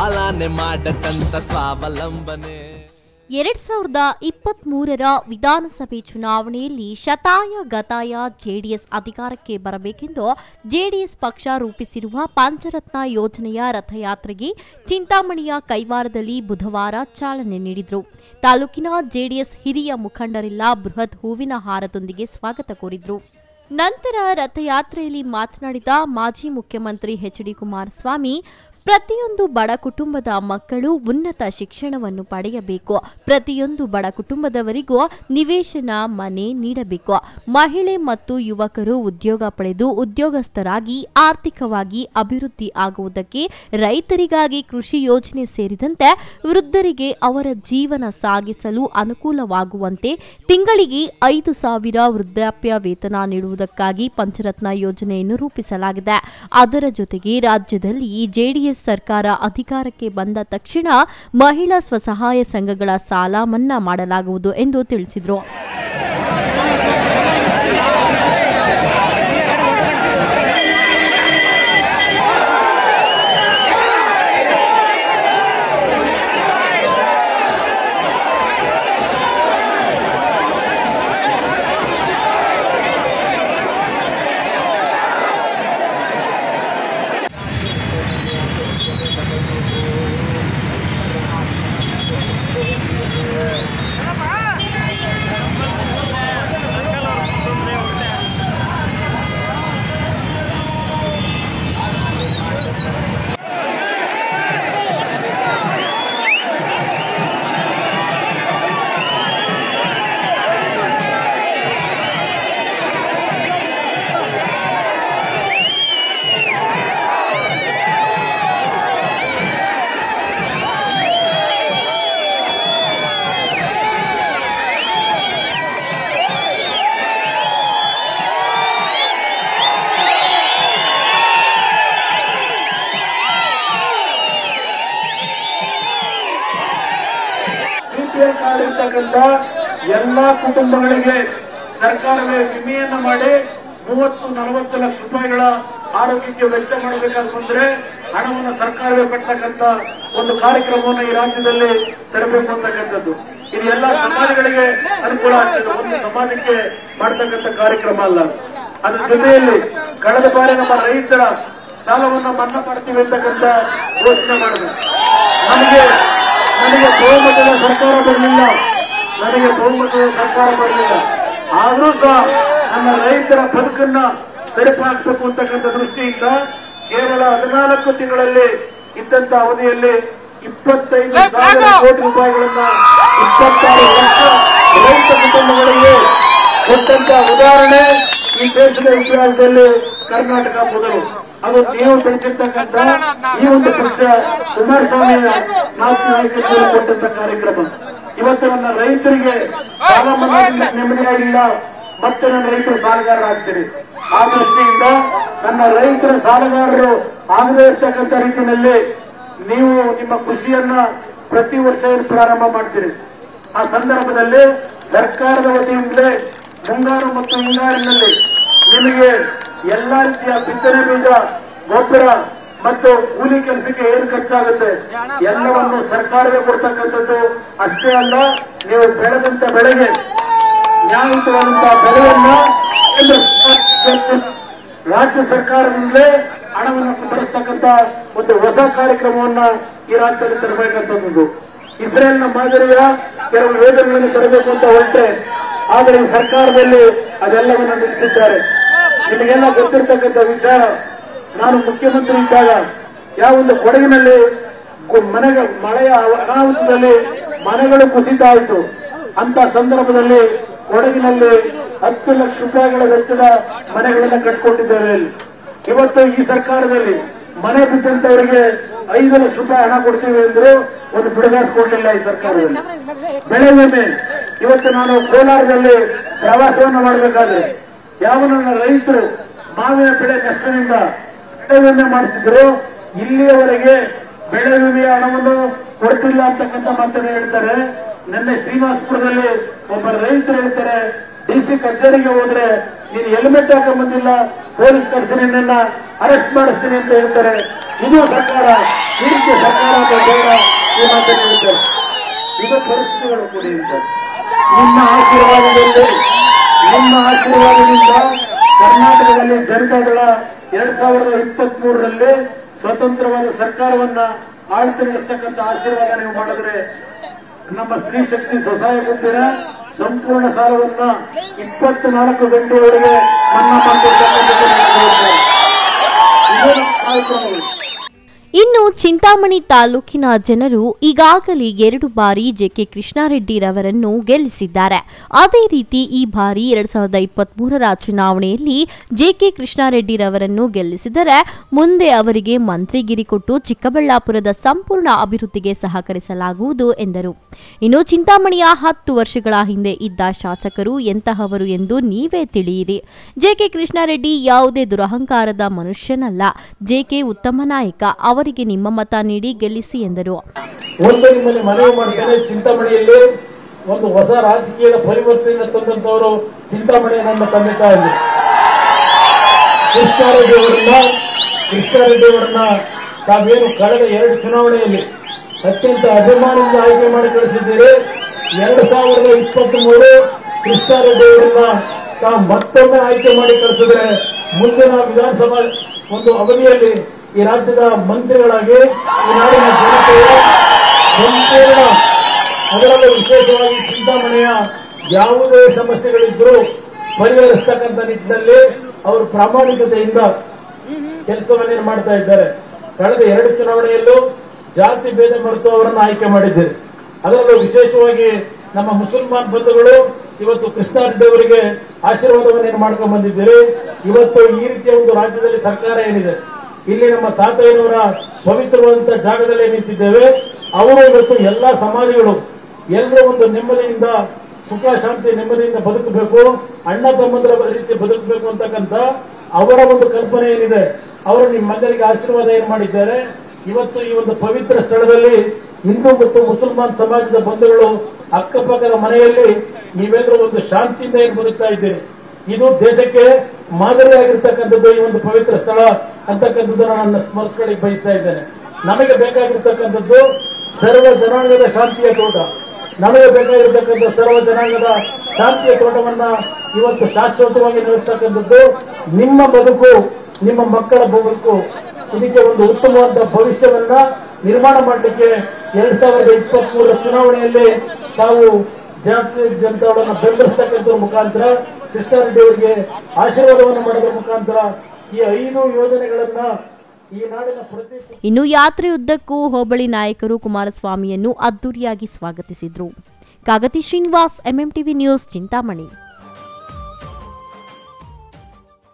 ಸಾಲನೆ ಮಾಡದಂತ ಸ್ವಾವಲಂಬನೆ ಎರಡ್ ಸಾವಿರದ ಇಪ್ಪತ್ತ್ ಮೂರರ ವಿಧಾನಸಭೆ ಚುನಾವಣೆಯಲ್ಲಿ ಶತಾಯ ಗತಾಯ ಜೆಡಿಎಸ್ ಅಧಿಕಾರಕ್ಕೆ ಬರಬೇಕೆಂದು ಜೆಡಿಎಸ್ ಪಕ್ಷ ರೂಪಿಸಿರುವ ಪಂಚರತ್ನ ಯೋಜನೆಯ ರಥಯಾತ್ರೆಗೆ ಚಿಂತಾಮಣಿಯ ಕೈವಾರದಲ್ಲಿ ಬುಧವಾರ ಚಾಲನೆ ನೀಡಿದರು ತಾಲೂಕಿನ ಜೆಡಿಎಸ್ ಹಿರಿಯ ಮುಖಂಡರೆಲ್ಲ ಬೃಹತ್ ಹೂವಿನ ಹಾರದೊಂದಿಗೆ ಸ್ವಾಗತ ಕೋರಿದ್ರು ನಂತರ ರಥಯಾತ್ರೆಯಲ್ಲಿ ಮಾತನಾಡಿದ ಮಾಜಿ ಮುಖ್ಯಮಂತ್ರಿ ಎಚ್ ಡಿ ಕುಮಾರಸ್ವಾಮಿ ಪ್ರತಿಯೊಂದು ಬಡ ಕುಟುಂಬದ ಮಕ್ಕಳು ಉನ್ನತ ಶಿಕ್ಷಣವನ್ನು ಪಡೆಯಬೇಕು ಪ್ರತಿಯೊಂದು ಬಡ ಕುಟುಂಬದವರಿಗೂ ನಿವೇಶನ ಮನೆ ನೀಡಬೇಕು ಮಹಿಳೆ ಮತ್ತು ಯುವಕರು ಉದ್ಯೋಗ ಪಡೆದು ಉದ್ಯೋಗಸ್ಥರಾಗಿ ಆರ್ಥಿಕವಾಗಿ ಅಭಿವೃದ್ಧಿ ಆಗುವುದಕ್ಕೆ ರೈತರಿಗಾಗಿ ಕೃಷಿ ಯೋಜನೆ ಸೇರಿದಂತೆ ವೃದ್ಧರಿಗೆ ಅವರ ಜೀವನ ಸಾಗಿಸಲು ಅನುಕೂಲವಾಗುವಂತೆ ತಿಂಗಳಿಗೆ ಐದು ಸಾವಿರ ವೃದ್ಧಾಪ್ಯ ವೇತನ ನೀಡುವುದಕ್ಕಾಗಿ ಪಂಚರತ್ನ ಯೋಜನೆಯನ್ನು ರೂಪಿಸಲಾಗಿದೆ ಅದರ ಜೊತೆಗೆ ರಾಜ್ಯದಲ್ಲಿ ಜೆಡಿಎಸ್ ಸರ್ಕಾರ ಅಧಿಕಾರಕ್ಕೆ ಬಂದ ತಕ್ಷಣ ಮಹಿಳಾ ಸ್ವಸಹಾಯ ಸಂಘಗಳ ಸಾಲ ಮನ್ನಾ ಮಾಡಲಾಗುವುದು ಎಂದು ತಿಳಿಸಿದರು ಬಿಪಿಎಲ್ ಕಾರ್ಡ್ ಇರ್ತಕ್ಕಂಥ ಎಲ್ಲಾ ಕುಟುಂಬಗಳಿಗೆ ಸರ್ಕಾರವೇ ವಿಮೆಯನ್ನ ಮಾಡಿ ಮೂವತ್ತು ನಲವತ್ತು ಲಕ್ಷ ರೂಪಾಯಿಗಳ ಆರೋಗ್ಯಕ್ಕೆ ವೆಚ್ಚ ಮಾಡಬೇಕಾಗಿ ಬಂದ್ರೆ ಹಣವನ್ನು ಸರ್ಕಾರವೇ ಕಟ್ಟತಕ್ಕಂಥ ಒಂದು ಕಾರ್ಯಕ್ರಮವನ್ನು ಈ ರಾಜ್ಯದಲ್ಲಿ ತರಬೇಕು ಅಂತಕ್ಕಂಥದ್ದು ಇದು ಎಲ್ಲ ಸಮಾಜಗಳಿಗೆ ಅನುಕೂಲ ಆಗ್ತದೆ ಒಂದು ಸಮಾಜಕ್ಕೆ ಮಾಡ್ತಕ್ಕಂಥ ಕಾರ್ಯಕ್ರಮ ಅಲ್ಲ ಅದ್ರ ಜೊತೆಯಲ್ಲಿ ಕಳೆದ ಬಾರಿ ನಮ್ಮ ರೈತರ ಸಾಲವನ್ನು ಮನ್ನಾ ಮಾಡ್ತೀವಿ ಅಂತಕ್ಕಂಥ ಘೋಷಣೆ ಮಾಡಬೇಕು ನಮಗೆ ನನಗೆ ಬಹುಮತದ ಸರ್ಕಾರ ಬರಲಿಲ್ಲ ನನಗೆ ಬಹುಮತದ ಸರ್ಕಾರ ಬರಲಿಲ್ಲ ಆದರೂ ಸಹ ನನ್ನ ರೈತರ ಬದುಕನ್ನ ಸರಿಪಾಕಬೇಕು ಅಂತಕ್ಕಂಥ ದೃಷ್ಟಿಯಿಂದ ಕೇವಲ ಹದಿನಾಲ್ಕು ತಿಂಗಳಲ್ಲಿ ಇದ್ದಂತ ಅವಧಿಯಲ್ಲಿ ಇಪ್ಪತ್ತೈದು ಸಾವಿರ ಕೋಟಿ ರೂಪಾಯಿಗಳನ್ನ ಇಪ್ಪತ್ತಾರು ಲಕ್ಷ ರೈತ ಕುಟುಂಬಗಳಿಗೆ ಕೊಟ್ಟಂತ ಉದಾಹರಣೆ ಈ ದೇಶದ ಇತಿಹಾಸದಲ್ಲಿ ಕರ್ನಾಟಕ ಮೊದಲು ಅದು ನೀವು ಬೆಳೆಸಿರ್ತಕ್ಕಂಥ ಈ ಒಂದು ಪಕ್ಷ ಕುಮಾರಸ್ವಾಮಿ ನಾಲ್ಕು ನಾಯಕತ್ವದಲ್ಲಿ ಕೊಟ್ಟಂತ ಕಾರ್ಯಕ್ರಮ ಇವತ್ತು ನನ್ನ ರೈತರಿಗೆ ಸಾಲ ಮನ್ನಾದಿಂದ ನೆಮ್ಮದಿಯಾಗಿಲ್ಲ ಮತ್ತೆ ನನ್ನ ರೈತರು ಸಾಲಗಾರರಾಗ್ತೀರಿ ಆ ದೃಷ್ಟಿಯಿಂದ ನನ್ನ ರೈತರ ಸಾಲಗಾರರು ಆಗದೇ ಇರ್ತಕ್ಕಂಥ ರೀತಿಯಲ್ಲಿ ನೀವು ನಿಮ್ಮ ಕೃಷಿಯನ್ನ ಪ್ರತಿ ವರ್ಷ ಏನು ಪ್ರಾರಂಭ ಮಾಡ್ತೀರಿ ಆ ಸಂದರ್ಭದಲ್ಲಿ ಸರ್ಕಾರದ ವತಿಯಿಂದಲೇ ಮುಂಗಾರು ಮತ್ತು ಹಿಂಗಾರಿನಲ್ಲಿ ನಿಮಗೆ ಎಲ್ಲಾ ರೀತಿಯ ಬಿತ್ತನೆ ಬೀಜ ಗೊಬ್ಬರ ಮತ್ತು ಕೂಲಿ ಕೆಲಸಕ್ಕೆ ಏನು ಖರ್ಚಾಗುತ್ತೆ ಎಲ್ಲವನ್ನು ಸರ್ಕಾರವೇ ಕೊಡ್ತಕ್ಕಂಥದ್ದು ಅಷ್ಟೇ ಅಲ್ಲ ನೀವು ಬೆಳೆದಂತ ಬೆಳೆಗೆ ನ್ಯಾಯಯುತವಾದಂತಹ ಬೆಲೆಯನ್ನ ಕೇಂದ್ರ ಸರ್ಕಾರ ರಾಜ್ಯ ಸರ್ಕಾರದಿಂದಲೇ ಹಣವನ್ನು ಬರೆಸ್ತಕ್ಕಂತ ಒಂದು ಹೊಸ ಕಾರ್ಯಕ್ರಮವನ್ನ ಈ ರಾಜ್ಯದಲ್ಲಿ ತರಬೇಕಂತದ್ದು ಇಸ್ರೇಲ್ನ ಮಾದರಿಯ ಕೆಲವು ಯೋಜನೆಗಳನ್ನು ತರಬೇಕು ಅಂತ ಹೊರಟೆ ಆದರೆ ಈ ಸರ್ಕಾರದಲ್ಲಿ ಅದೆಲ್ಲವನ್ನ ನಿಲ್ಲಿಸಿದ್ದಾರೆ ನಿಮಗೆಲ್ಲ ಗೊತ್ತಿರ್ತಕ್ಕಂಥ ವಿಚಾರ ನಾನು ಮುಖ್ಯಮಂತ್ರಿ ಇದ್ದಾಗ ಯಾವೊಂದು ಕೊಡಗಿನಲ್ಲಿ ಗು- ಮನೆಗ ಮಳೆಯ ಅನಾಹುತದಲ್ಲಿ ಮನೆಗಳು ಕುಸಿತ ಆಯಿತು ಅಂತ ಸಂದರ್ಭದಲ್ಲಿ ಕೊಡಗಿನಲ್ಲಿ ಹತ್ತು ಲಕ್ಷ ರೂಪಾಯಿಗಳ ವೆಚ್ಚದ ಮನೆಗಳನ್ನ ಕಟ್ಕೊಟ್ಟಿದ್ದೇವೆ ಇಲ್ಲಿ ಇವತ್ತು ಈ ಸರ್ಕಾರದಲ್ಲಿ ಮನೆ ಬಿದ್ದಂತವರಿಗೆ ಐದು ಲಕ್ಷ ರೂಪಾಯಿ ಹಣ ಕೊಡ್ತೀವಿ ಅಂದ್ರು ಒಂದು ಬಿಡುಗಾಸು ಕೊಡಲಿಲ್ಲ ಈ ಸರ್ಕಾರದಲ್ಲಿ ಬೆಳೆ ವಿಮೆ ಇವತ್ತು ನಾನು ಕೋಲಾರದಲ್ಲಿ ಪ್ರವಾಸವನ್ನು ಮಾಡಬೇಕಾದ್ರೆ ಯಾವ ನನ್ನ ರೈತರು ಮಾವಿನ ಬೆಳೆ ನಷ್ಟದಿಂದ ಬೆಳೆ ವಿಮೆ ಮಾಡಿಸಿದ್ರು ಇಲ್ಲಿಯವರೆಗೆ ಬೆಳೆ ವಿಮೆಯ ಹಣವನ್ನು ಕೊಡ್ತಿಲ್ಲ ಅಂತಕ್ಕಂಥ ಮಾತನ್ನ ಹೇಳ್ತಾರೆ ನಿನ್ನೆ ಶ್ರೀನಿವಾಸಪುರದಲ್ಲಿ ಒಬ್ಬ ರೈತರು ಹೇಳ್ತಾರೆ ಡಿ ಸಿ ಕಚೇರಿಗೆ ಹೋದ್ರೆ ನೀನು ಹೆಲ್ಮೆಟ್ ಹಾಕೊಂಡ್ ಬಂದಿಲ್ಲ ಪೊಲೀಸ್ ಕರ್ಸಿ ನಿನ್ನ ಅರೆಸ್ಟ್ ಮಾಡಿಸ್ತೀನಿ ಅಂತ ಹೇಳ್ತಾರೆ ಇದು ಸರ್ಕಾರ ಈ ರೀತಿಯ ಸರ್ಕಾರ ಅಂತ ಬೇಡ ಈ ಮಾತನ್ನು ಹೇಳ್ತಾರೆ ಇದು ಪರಿಸ್ಥಿತಿಗಳು ಕೂಡಿ ಅಂತ ನಿಮ್ಮ ಆಶೀರ್ವಾದದಲ್ಲಿ ನಿಮ್ಮ ಆಶೀರ್ವಾದದಿಂದ ಕರ್ನಾಟಕದಲ್ಲಿ ಜನತಾದಳ ಎರಡ್ ಸಾವಿರದ ಇಪ್ಪತ್ತ್ ಮೂರರಲ್ಲಿ ಸ್ವತಂತ್ರವಾದ ಸರ್ಕಾರವನ್ನ ಆಳ್ತಿ ನಡೆಸ್ತಕ್ಕಂಥ ಆಶೀರ್ವಾದ ನೀವು ಮಾಡಿದ್ರೆ ನಮ್ಮ ಸ್ತ್ರೀ ಶಕ್ತಿ ಸ್ವಸಹಾಯ ಗುಂಪಿನ ಸಂಪೂರ್ಣ ಸಾಲವನ್ನ ಇಪ್ಪತ್ನಾಲ್ಕು ಗಂಟೆಯವರೆಗೆ ಮನ್ನಾ ಮಾಡಿಕೊಡ್ತಕ್ಕಂಥದ್ದು ಇದು ನಮ್ಮ ಕಾರ್ಯಕ್ರಮಗಳು ಇನ್ನು ಚಿಂತಾಮಣಿ ತಾಲೂಕಿನ ಜನರು ಈಗಾಗಲೇ ಎರಡು ಬಾರಿ ಜೆಕೆ ಕೃಷ್ಣಾರೆಡ್ಡಿರವರನ್ನು ಗೆಲ್ಲಿಸಿದ್ದಾರೆ ಅದೇ ರೀತಿ ಈ ಬಾರಿ ಎರಡ್ ಸಾವಿರದ ಇಪ್ಪತ್ತ್ ಮೂರರ ಚುನಾವಣೆಯಲ್ಲಿ ಜೆಕೆ ಕೃಷ್ಣಾರೆಡ್ಡಿರವರನ್ನು ಗೆಲ್ಲಿಸಿದರೆ ಮುಂದೆ ಅವರಿಗೆ ಮಂತ್ರಿಗಿರಿ ಕೊಟ್ಟು ಚಿಕ್ಕಬಳ್ಳಾಪುರದ ಸಂಪೂರ್ಣ ಅಭಿವೃದ್ಧಿಗೆ ಸಹಕರಿಸಲಾಗುವುದು ಎಂದರು ಇನ್ನು ಚಿಂತಾಮಣಿಯ ಹತ್ತು ವರ್ಷಗಳ ಹಿಂದೆ ಇದ್ದ ಶಾಸಕರು ಎಂತಹವರು ಎಂದು ನೀವೇ ತಿಳಿಯಿರಿ ಜೆಕೆ ಕೃಷ್ಣಾರೆಡ್ಡಿ ಯಾವುದೇ ದುರಹಂಕಾರದ ಮನುಷ್ಯನಲ್ಲ ಜೆಕೆ ಉತ್ತಮ ನಾಯಕ ಅವರಿಗೆ ನಿಮ್ಮ ಮತ ನೀಡಿ ಗೆಲ್ಲಿಸಿ ಎಂದರು ಒಂದು ನಿಮ್ಮಲ್ಲಿ ಮನವಿ ಮಾಡ್ತೇನೆ ಚಿಂತಾಮಣಿಯಲ್ಲಿ ಒಂದು ಹೊಸ ರಾಜಕೀಯದ ಪರಿವರ್ತನೆ ತಂದಂತವರು ಚಿಂತಾಮಣಿಯ ನನ್ನ ತಂದೆ ತಾಯಿ ಕೃಷ್ಣಾರೆಡ್ಡಿ ಅವರನ್ನ ಕೃಷ್ಣಾರೆಡ್ಡಿ ಅವರನ್ನ ತಾವೇನು ಕಳೆದ ಎರಡು ಚುನಾವಣೆಯಲ್ಲಿ ಅತ್ಯಂತ ಅಭಿಮಾನದಿಂದ ಆಯ್ಕೆ ಮಾಡಿ ಕಳಿಸಿದ್ದೀರಿ ಎರಡು ಸಾವಿರದ ಇಪ್ಪತ್ತ್ ಮೂರು ಕೃಷ್ಣಾರೆಡ್ಡಿ ಅವರನ್ನ ತಾವು ಮತ್ತೊಮ್ಮೆ ಆಯ್ಕೆ ಮಾಡಿ ಕಳಿಸಿದ್ರೆ ಮುಂದಿನ ವಿಧಾನಸಭಾ ಒಂದು ಅವಧಿಯಲ್ಲಿ ಈ ರಾಜ್ಯದ ಮಂತ್ರಿಗಳಾಗಿ ಈ ನಾಡಿನ ಜನತೆಯ ಸಂಪೂರ್ಣ ಅದರಲ್ಲೂ ವಿಶೇಷವಾಗಿ ಚಿಂತಾಮಣಿಯ ಯಾವುದೇ ಸಮಸ್ಯೆಗಳಿದ್ರೂ ಪರಿಹರಿಸ್ತಕ್ಕಂಥ ನಿಟ್ಟಿನಲ್ಲಿ ಅವರು ಪ್ರಾಮಾಣಿಕತೆಯಿಂದ ಕೆಲಸವನ್ನೇನು ಮಾಡ್ತಾ ಇದ್ದಾರೆ ಕಳೆದ ಎರಡು ಚುನಾವಣೆಯಲ್ಲೂ ಜಾತಿ ಭೇದ ಮರೆತು ಅವರನ್ನು ಆಯ್ಕೆ ಮಾಡಿದ್ದೇವೆ ಅದರಲ್ಲೂ ವಿಶೇಷವಾಗಿ ನಮ್ಮ ಮುಸಲ್ಮಾನ್ ಬಂಧುಗಳು ಇವತ್ತು ಕೃಷ್ಣಾರೆಡ್ಡಿ ಅವರಿಗೆ ಆಶೀರ್ವಾದವನ್ನೇನು ಮಾಡ್ಕೊಂಡು ಬಂದಿದ್ದೀರಿ ಇವತ್ತು ಈ ರೀತಿಯ ಒಂದು ರಾಜ್ಯದಲ್ಲಿ ಸರ್ಕಾರ ಏನಿದೆ ಇಲ್ಲಿ ನಮ್ಮ ತಾತಯ್ಯನವರ ಪವಿತ್ರವಾದಂತಹ ಜಾಗದಲ್ಲಿ ನಿಂತಿದ್ದೇವೆ ಅವರು ಇವತ್ತು ಎಲ್ಲಾ ಸಮಾಜಗಳು ಎಲ್ಲರೂ ಒಂದು ನೆಮ್ಮದಿಯಿಂದ ಸುಖ ಶಾಂತಿ ನೆಮ್ಮದಿಯಿಂದ ಬದುಕಬೇಕು ಅಣ್ಣ ತಮ್ಮಂದರ ರೀತಿ ಬದುಕಬೇಕು ಅಂತಕ್ಕಂಥ ಅವರ ಒಂದು ಕಲ್ಪನೆ ಏನಿದೆ ಅವರು ನಿಮ್ಮೆಲ್ಲರಿಗೆ ಆಶೀರ್ವಾದ ಏನ್ ಮಾಡಿದ್ದಾರೆ ಇವತ್ತು ಈ ಒಂದು ಪವಿತ್ರ ಸ್ಥಳದಲ್ಲಿ ಹಿಂದೂ ಮತ್ತು ಮುಸಲ್ಮಾನ್ ಸಮಾಜದ ಬಂಧುಗಳು ಅಕ್ಕಪಕ್ಕದ ಮನೆಯಲ್ಲಿ ನೀವೆಲ್ಲರೂ ಒಂದು ಶಾಂತಿಯಿಂದ ಏನು ಬದುಕ್ತಾ ಇದ್ದೀರಿ ಇದು ದೇಶಕ್ಕೆ ಮಾದರಿಯಾಗಿರ್ತಕ್ಕಂಥದ್ದು ಈ ಒಂದು ಪವಿತ್ರ ಸ್ಥಳ ಅಂತಕ್ಕಂಥದ್ದನ್ನು ನಾನು ಸ್ಮರಿಸ್ಕೊಳ್ಳಿ ಬಯಸ್ತಾ ಇದ್ದೇನೆ ನಮಗೆ ಬೇಕಾಗಿರ್ತಕ್ಕಂಥದ್ದು ಸರ್ವ ಜನಾಂಗದ ಶಾಂತಿಯ ತೋಟ ನಮಗೆ ಬೇಕಾಗಿರ್ತಕ್ಕಂಥ ಸರ್ವ ಜನಾಂಗದ ಶಾಂತಿಯ ತೋಟವನ್ನ ಇವತ್ತು ಶಾಶ್ವತವಾಗಿ ನಡೆಸ್ತಕ್ಕಂಥದ್ದು ನಿಮ್ಮ ಬದುಕು ನಿಮ್ಮ ಮಕ್ಕಳ ಬದುಕು ಇದಕ್ಕೆ ಒಂದು ಉತ್ತಮವಾದ ಭವಿಷ್ಯವನ್ನ ನಿರ್ಮಾಣ ಮಾಡಲಿಕ್ಕೆ ಎರಡ್ ಸಾವಿರದ ಇಪ್ಪತ್ತ್ ಮೂರರ ಚುನಾವಣೆಯಲ್ಲಿ ತಾವು ಜಾತಿ ಜನತಾವಳನ್ನ ಬೆಂಬಲಿಸ್ತಕ್ಕಂಥ ಮುಖಾಂತರ ಕೃಷ್ಣಾರೆಡ್ಡಿ ಅವರಿಗೆ ಆಶೀರ್ವಾದವನ್ನು ಮಾಡೋದ್ರ ಮುಖಾಂತರ ಈ ಐದು ಯೋಜನೆಗಳನ್ನ ಈ ನಾಡಿನ ಪ್ರತಿ ಇನ್ನು ಯಾತ್ರೆಯುದ್ದಕ್ಕೂ ಹೋಬಳಿ ನಾಯಕರು ಕುಮಾರಸ್ವಾಮಿಯನ್ನು ಅದ್ದೂರಿಯಾಗಿ ಸ್ವಾಗತಿಸಿದ್ರು ಕಾಗತಿ ಶ್ರೀನಿವಾಸ್ ಎಂಎಂಟಿವಿ ನ್ಯೂಸ್ ಚಿಂತಾಮಣಿ